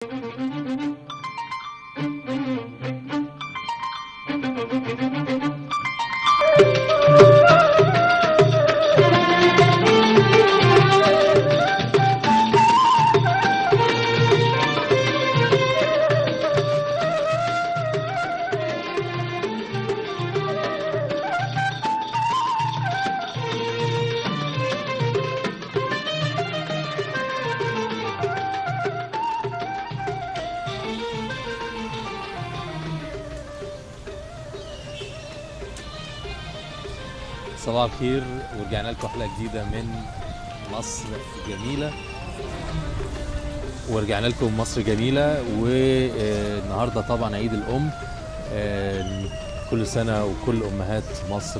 صباح الخير ورجعنا لكم حلقه جديده من مصر جميله ورجعنا لكم مصر جميله والنهارده طبعا عيد الام آه، كل سنه وكل امهات مصر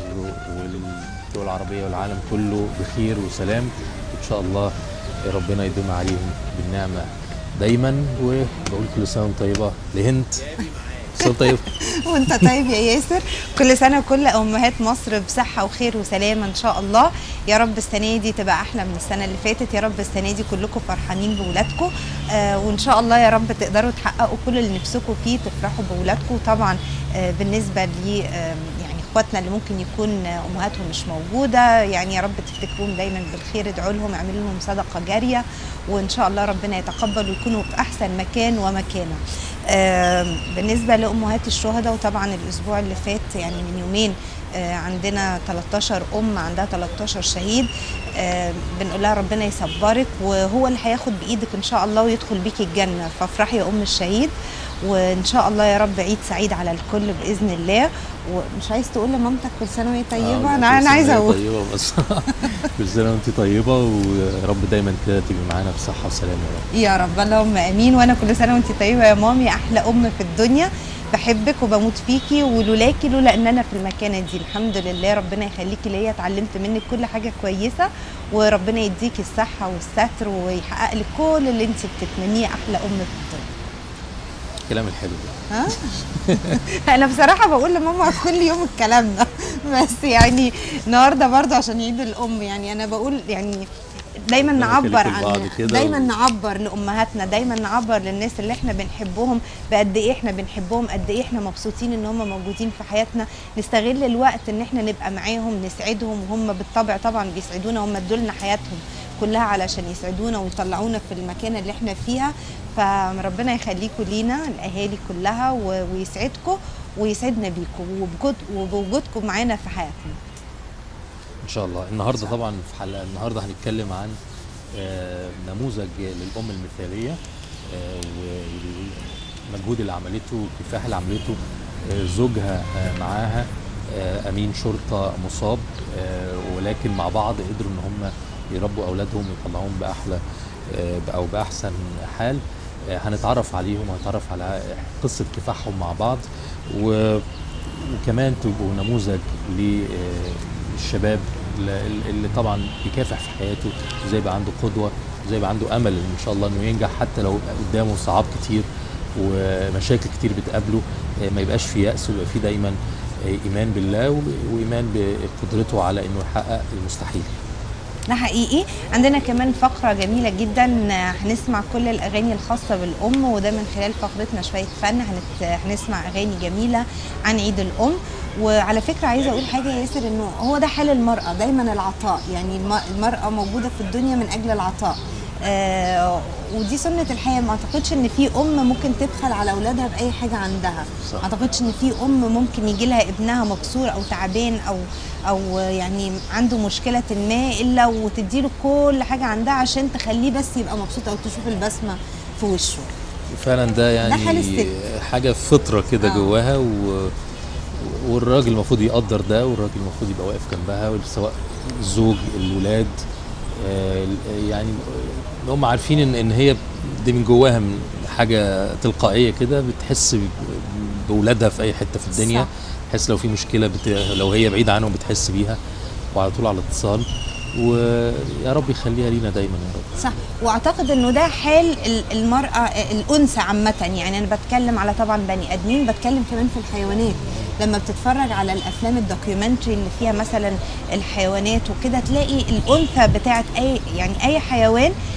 والدول العربيه والعالم كله بخير وسلام ان شاء الله ربنا يدوم عليهم بالنعمه دايما وبقول كل سنه وانت طيبه لهند سنه طيبه وانت طيب يا ياسر كل سنه وكل امهات مصر بصحه وخير وسلامه ان شاء الله يا رب السنه دي تبقى احلى من السنه اللي فاتت يا رب السنه دي كلكم فرحانين بولادكم آه وان شاء الله يا رب تقدروا تحققوا كل اللي نفسكم فيه تفرحوا بولادكم طبعا آه بالنسبه لي آه يعني اخواتنا اللي ممكن يكون آه، امهاتهم مش موجوده يعني يا رب تفتكروهم دايما بالخير ادعوا لهم اعملوا لهم صدقه جاريه وان شاء الله ربنا يتقبل ويكونوا في احسن مكان ومكانه آه، بالنسبه لامهات الشهداء وطبعا الاسبوع اللي فات يعني من يومين آه، عندنا 13 ام عندها 13 شهيد آه، بنقول لها ربنا يصبرك وهو اللي هياخد بايدك ان شاء الله ويدخل بيكي الجنه فافرحي يا ام الشهيد وان شاء الله يا رب عيد سعيد على الكل باذن الله ومش عايز تقول لمامتك كل سنه وهي طيبه آه، انا كل انا سنة عايزه وهي اقول طيبه بس كل سنه وانت طيبه ويا رب دايما كده تبقي معانا بصحه وسلامه يا رب يا رب اللهم امين وانا كل سنه وانت طيبه يا مامي احلى ام في الدنيا بحبك وبموت فيكي ولولاكي لولا ان انا في المكانه دي الحمد لله ربنا يخليكي ليا اتعلمت منك كل حاجه كويسه وربنا يديكي الصحه والستر ويحقق لك كل اللي انت بتتمنيه احلى ام في الدنيا الكلام الحلو ده ها انا بصراحه بقول لماما كل يوم الكلام ده بس يعني النهارده برضه عشان عيد الام يعني انا بقول يعني دايما ربنا نعبر يخليكم لبعض عن كده دايما و- نعبر لامهاتنا دايما نعبر للناس اللي احنا بنحبهم بقد ايه احنا بنحبهم قد ايه احنا مبسوطين ان هم موجودين في حياتنا نستغل الوقت ان احنا نبقى معاهم نسعدهم وهم بالطبع طبعا بيسعدونا هم ادولنا حياتهم كلها علشان يسعدونا ويطلعونا في المكان اللي احنا فيها فربنا يخليكم لينا الاهالي كلها و- ويسعدكم ويسعدنا بيكم وبجد وبوجودكم معانا في حياتنا ان شاء الله النهارده طبعا في حلقه النهارده هنتكلم عن آه، نموذج للام المثاليه آه، والمجهود اللي عملته والكفاح اللي عملته آه، زوجها آه، معاها آه، امين شرطه مصاب آه، ولكن مع بعض قدروا ان هم يربوا اولادهم ويطلعوهم باحلى آه، او باحسن حال آه، هنتعرف عليهم وهنتعرف على قصه كفاحهم مع بعض و وكمان تبقوا نموذج للشباب اللي اللي طبعا بيكافح في حياته وزي يبقى عنده قدوه وزي يبقى عنده امل ان شاء الله انه ينجح حتى لو قدامه صعاب كتير ومشاكل كتير بتقابله آه، ما يبقاش في يأس ويبقى في دايما آه، ايمان بالله و- وايمان بقدرته على انه يحقق المستحيل ده حقيقي عندنا كمان فقرة جميلة جدا هنسمع كل الأغاني الخاصة بالأم وده من خلال فقرتنا شوية فن هنت... هنسمع أغاني جميلة عن عيد الأم وعلى فكرة عايزة أقول حاجة يا ياسر إنه هو ده حال المرأة دايما العطاء يعني الم- المرأة موجودة في الدنيا من أجل العطاء آه ودي سنة الحياة ما أعتقدش إن في أم ممكن تبخل على أولادها بأي حاجة عندها صح. ما أعتقدش إن في أم ممكن يجي لها ابنها مكسور أو تعبان أو أو يعني عنده مشكلة ما إلا وتديله كل حاجة عندها عشان تخليه بس يبقى مبسوط أو تشوف البسمة في وشه فعلا ده يعني حال الست. حاجه فطره كده آه. جواها و... والراجل المفروض يقدر ده والراجل المفروض يبقى واقف جنبها سواء الزوج الولاد آه، يعني هم عارفين ان ان هي دي من جواها من حاجه تلقائيه كده بتحس ب- بولادها في اي حته في الدنيا صح. تحس لو في مشكله بت... لو هي بعيده عنهم بتحس بيها وعلى طول على اتصال ويا رب يخليها لينا دايما يا رب صح واعتقد انه ده حال ال- المراه الانثى عامه يعني انا بتكلم على طبعا بني ادمين بتكلم كمان في الحيوانات لما بتتفرج على الافلام الدوكيومنتري اللي فيها مثلا الحيوانات وكده تلاقي الانثى بتاعت اي يعني اي حيوان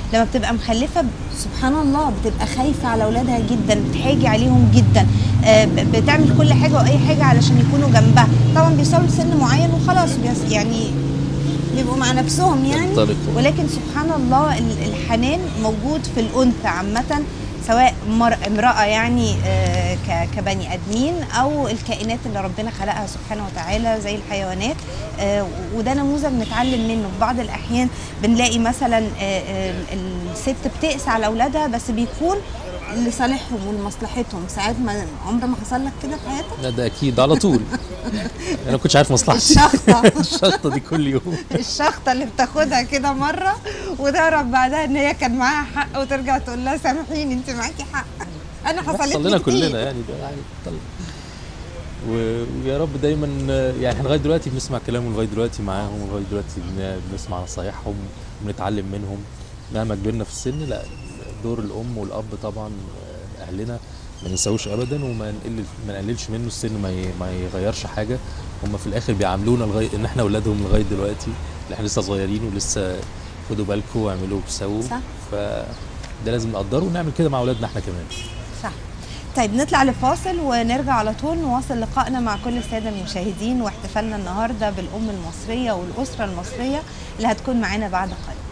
لما بتبقى مخلفه سبحان الله بتبقى خايفه على اولادها جدا بتحاجي عليهم جدا آه، ب- بتعمل كل حاجه واي حاجه علشان يكونوا جنبها طبعا بيوصلوا لسن معين وخلاص بيس- يعني بيبقوا مع نفسهم يعني ينطلقوا. ولكن سبحان الله ال- الحنان موجود في الانثى عامه سواء مر... امراه يعني آه، ك- كبني ادمين او الكائنات اللي ربنا خلقها سبحانه وتعالى زي الحيوانات آه، وده نموذج نتعلم منه في بعض الاحيان بنلاقي مثلا آه، آه، الست بتقسى على اولادها بس بيكون لصالحهم ولمصلحتهم ساعات ما عمر ما حصل لك كده في حياتك لا ده اكيد على طول انا ما كنتش عارف مصلحتي الشخطة. الشخطه دي كل يوم الشخطه اللي بتاخدها كده مره وتعرف بعدها ان هي كان معاها حق وترجع تقول لها سامحيني انت معاكي حق انا حصلت بيحصل لي لنا كتير. كلنا يعني ده يعني طلع. و- ويا رب دايما يعني احنا لغايه دلوقتي بنسمع كلامهم لغايه دلوقتي معاهم ولغايه دلوقتي بن- بنسمع نصايحهم وبنتعلم منهم مهما كبرنا في السن لا دور الام والاب طبعا آه، اهلنا ما ننساوش ابدا وما نقل ما نقللش منه السن ما ي- ما يغيرش حاجه هم في الاخر بيعاملونا لغايه ان احنا اولادهم لغايه دلوقتي اللي احنا لسه صغيرين ولسه خدوا بالكم واعملوا وسووا صح. فده لازم نقدره ونعمل كده مع اولادنا احنا كمان صح طيب نطلع لفاصل ونرجع على طول نواصل لقائنا مع كل الساده المشاهدين واحتفالنا النهارده بالام المصريه والاسره المصريه اللي هتكون معانا بعد قليل